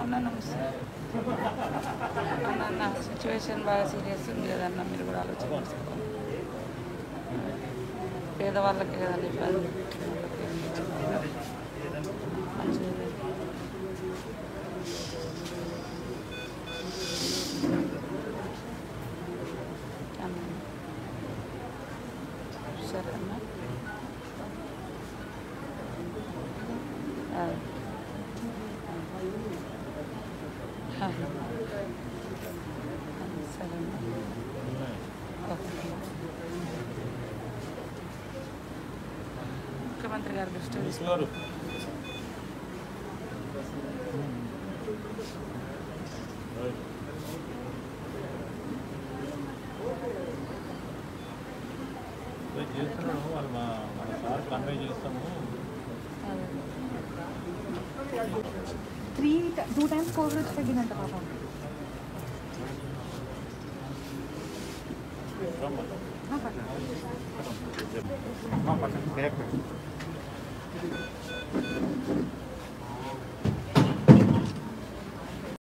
అన్న నమస్తే అన్న నా సిచ్యువేషన్ బాగా సీరియస్ ఉంది కదన్న మీరు కూడా ఆలోచన చేసుకోవాలి పేదవాళ్ళకి కదండి ఇబ్బంది మంచిగా అన్న సరే అన్న ఆ. ఆ. సరే అన్న ఓకే ముఖ్యమంత్రి గారి దృష్టి తీసుకున్నారు రేపు చేస్తున్నాడు వాళ్ళు మా మన సార్ కన్వే చేస్తాము త్రీ టూ టైమ్స్ కోవిడ్ వచ్చి తగ్గిందంట పాపం రమ్మను. ఆ, పర్లేదు. చెప్పు. పక్కన బ్యాక్ పెట్టు